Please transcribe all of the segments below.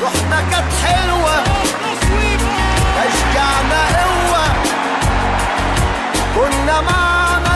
رحنا كانت حلوة أشجعنا قوة كنا معنا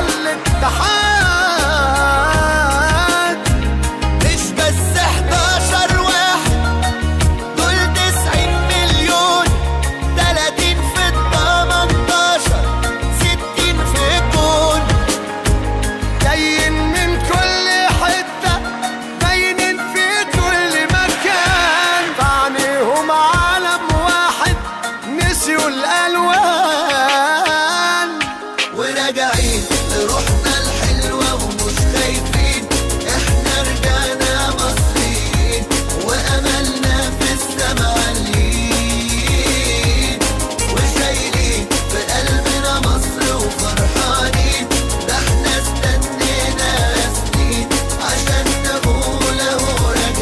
الاتحاد مش بس 11 واحد دول 90 مليون 30 في ال 18 60 في الجون جايين من كل حتة باينين في كل مكان فعنيهم عالم واحد نسيوا الألوان وراجعين لروحنا الحلوة ومش خايفين احنا رجعنا مصريين وأملنا في السما عاليين وشايلين في قلبنا مصر وفرحانين ده احنا استنينا سنين عشان نقول اهو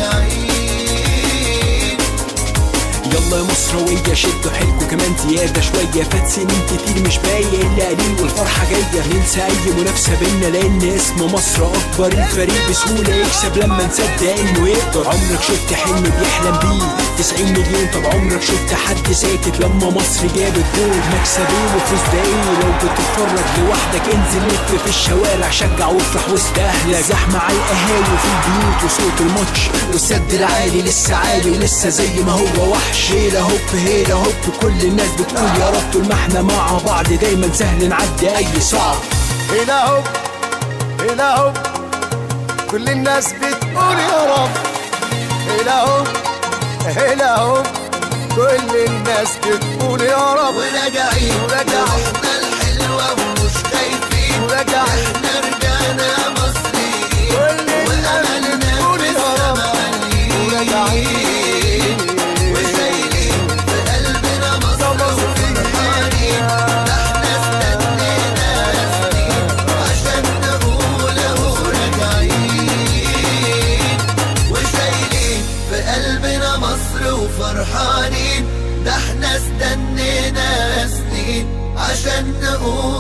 راجعين يلا يا مصروية شدوا حيلكوا كمان زيادة شوية فات سنين كتير مش باين إلا قليل والفرحة جاية ننسى أي منافسة بينا لأن اسم مصر أكبر الفريق بسهولة يكسب لما نصدق إنه يقدر عمرك شفت حلم بيحلم بيه 90 مليون طب عمرك شفت حد ساكت لما مصر جابت جول مكسبين وفوز ده إيه لو بتتفرج لوحدك انزل لف في الشوارع شجع وافرح وسط أهلك زحمة على القهاوي وفي البيوت وصوت الماتش والسد العالي لسه عالي ولسه زي ما هو وحش هيلا هوب هيلا هوب كل الناس بتقول يا رب طول ما احنا مع بعض دايما سهل نعدي اي صعب هنا هوب هنا هوب كل الناس بتقول يا رب هنا هوب هنا هوب كل الناس بتقول يا رب وراجعين وراجعين الحلوة ومش خايفين وراجعين احنا رجعنا مصريين كل الناس بتقول يا رب وراجعين وشايلين في قلبنا مصر وفرحانين ده احنا استنينا سنين عشان نقول اهو راجعين وشايلين في قلبنا مصر وفرحانين ده احنا استنينا سنين عشان نقول